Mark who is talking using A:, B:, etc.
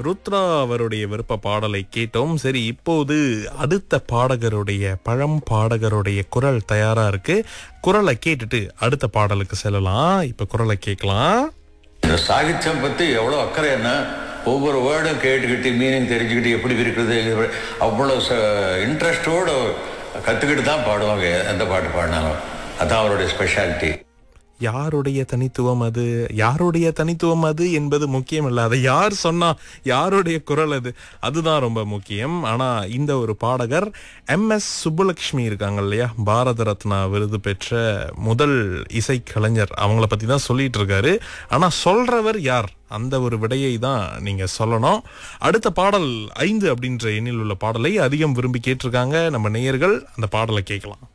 A: ருத்ரா அவருடைய விருப்ப பாடலை கேட்டோம் சரி இப்போது அடுத்த பாடகருடைய பழம் பாடகருடைய குரல் தயாரா இருக்கு குரலை கேட்டுட்டு அடுத்த பாடலுக்கு செல்லலாம் இப்ப குரலை கேட்கலாம்
B: இந்த சாகித்யம் பற்றி எவ்வளோ அக்கறை என்ன ஒவ்வொரு வேர்டும் கேட்டுக்கிட்டு மீனிங் தெரிஞ்சுக்கிட்டு எப்படி இருக்கிறது இது அவ்வளோ இன்ட்ரெஸ்டோடு கற்றுக்கிட்டு தான் பாடுவாங்க எந்த பாட்டு பாடினாலும் அதான் அவருடைய ஸ்பெஷாலிட்டி
A: யாருடைய தனித்துவம் அது யாருடைய தனித்துவம் அது என்பது முக்கியம் இல்ல அதை யார் சொன்னா யாருடைய குரல் அது அதுதான் ரொம்ப முக்கியம் ஆனா இந்த ஒரு பாடகர் எம் எஸ் சுப்புலட்சுமி இருக்காங்க இல்லையா பாரத ரத்னா விருது பெற்ற முதல் இசைக்கலைஞர் அவங்கள பத்தி தான் சொல்லிட்டு இருக்காரு ஆனா சொல்றவர் யார் அந்த ஒரு விடையை தான் நீங்க சொல்லணும் அடுத்த பாடல் ஐந்து அப்படின்ற எண்ணில் உள்ள பாடலை அதிகம் விரும்பி கேட்டிருக்காங்க நம்ம நேயர்கள் அந்த பாடலை கேட்கலாம்